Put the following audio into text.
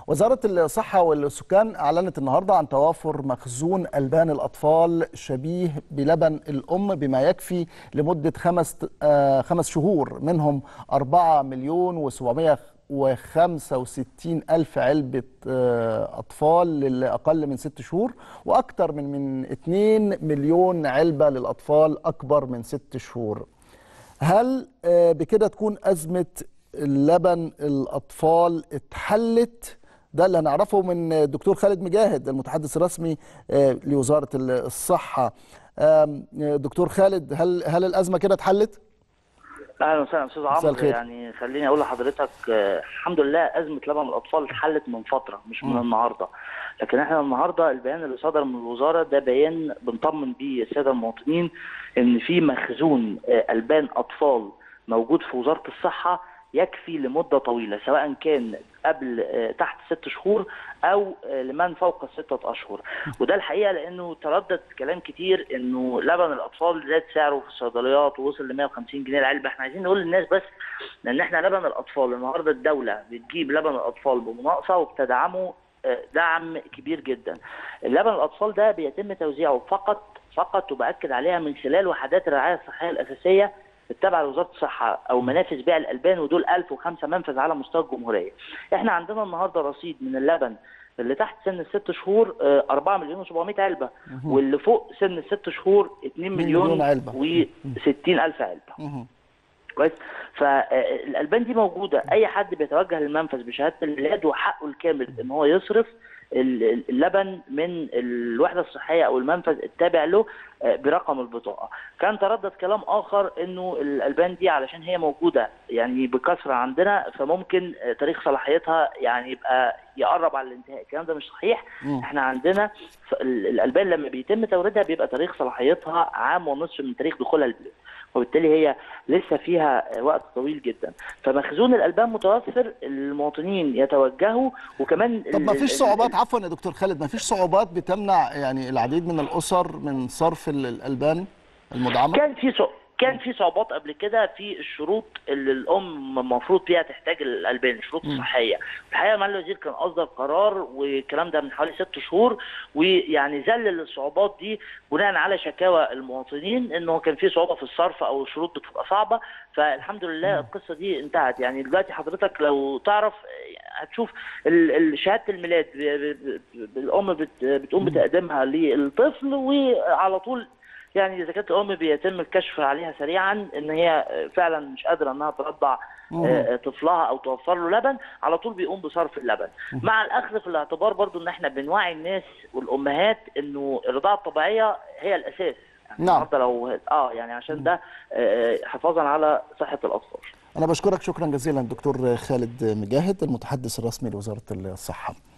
وزارة الصحة والسكان أعلنت النهاردة عن توافر مخزون ألبان الأطفال شبيه بلبن الأم بما يكفي لمدة خمس آه خمس شهور منهم 4 مليون وسبعمائة وخمسة وستين ألف علبة آه أطفال للأقل من ست شهور وأكثر من من 2 مليون علبة للأطفال أكبر من ست شهور هل آه بكده تكون أزمة لبن الأطفال اتحلت؟ ده اللي هنعرفه من الدكتور خالد مجاهد المتحدث الرسمي لوزاره الصحه دكتور خالد هل هل الازمه كده اتحلت اهلا وسهلا استاذ عمرو يعني خليني اقول لحضرتك الحمد لله ازمه لبن الاطفال اتحلت من فتره مش من م. النهارده لكن احنا النهارده البيان اللي صدر من الوزاره ده بيان بنطمن بيه الساده المواطنين ان في مخزون البان اطفال موجود في وزاره الصحه يكفي لمده طويله سواء كان قبل تحت ست شهور او لمن فوق الستة اشهر وده الحقيقه لانه تردد كلام كتير انه لبن الاطفال زاد سعره في الصيدليات ووصل ل 150 جنيه العلبه احنا عايزين نقول للناس بس ان احنا لبن الاطفال النهارده الدوله بتجيب لبن الاطفال بمناقصه وبتدعمه دعم كبير جدا اللبن الاطفال ده بيتم توزيعه فقط فقط وباكد عليها من خلال وحدات الرعايه الصحيه الاساسيه التابعه لوزاره الصحه او منافذ بيع الالبان ودول 1005 منفذ على مستوى الجمهوريه. احنا عندنا النهارده رصيد من اللبن اللي تحت سن الست شهور 4 مليون و700 علبه واللي فوق سن الست شهور 2 مليون, مليون علبه و60 الف علبه. كويس فالالبان دي موجوده اي حد بيتوجه للمنفذ بشهاده الميلاد وحقه الكامل ان هو يصرف اللبن من الوحده الصحيه او المنفذ التابع له برقم البطاقه. كان تردد كلام اخر انه الالبان دي علشان هي موجوده يعني بكثره عندنا فممكن تاريخ صلاحيتها يعني يبقى يقرب على الانتهاء، الكلام ده مش صحيح. م. احنا عندنا الالبان لما بيتم توريدها بيبقى تاريخ صلاحيتها عام ونصف من تاريخ دخولها البلاد. وبالتالي هي لسه فيها وقت طويل جدا فمخزون الالبان متوفر المواطنين يتوجهوا وكمان طب ما فيش صعوبات عفوا يا دكتور خالد ما فيش صعوبات بتمنع يعني العديد من الاسر من صرف الالبان المدعمه كان في صعوبات كان في صعوبات قبل كده في الشروط اللي الام المفروض فيها تحتاج الالبان الشروط الصحيه الحقيقه معالي الوزير كان اصدر قرار والكلام ده من حوالي ست شهور ويعني ذلل الصعوبات دي بناء على شكاوى المواطنين انه كان في صعوبه في الصرف او الشروط بتبقى صعبه فالحمد لله القصه دي انتهت يعني دلوقتي حضرتك لو تعرف هتشوف شهاده الميلاد الام بتقوم بتقديمها للطفل وعلى طول يعني اذا كانت الام بيتم الكشف عليها سريعا ان هي فعلا مش قادره انها ترضع طفلها او توفر له لبن على طول بيقوم بصرف اللبن مع الاخذ في الاعتبار برضو ان احنا بنوعي الناس والامهات انه الرضاعه الطبيعيه هي الاساس يعني نعم لو اه يعني عشان ده حفاظا على صحه الاطفال انا بشكرك شكرا جزيلا دكتور خالد مجاهد المتحدث الرسمي لوزاره الصحه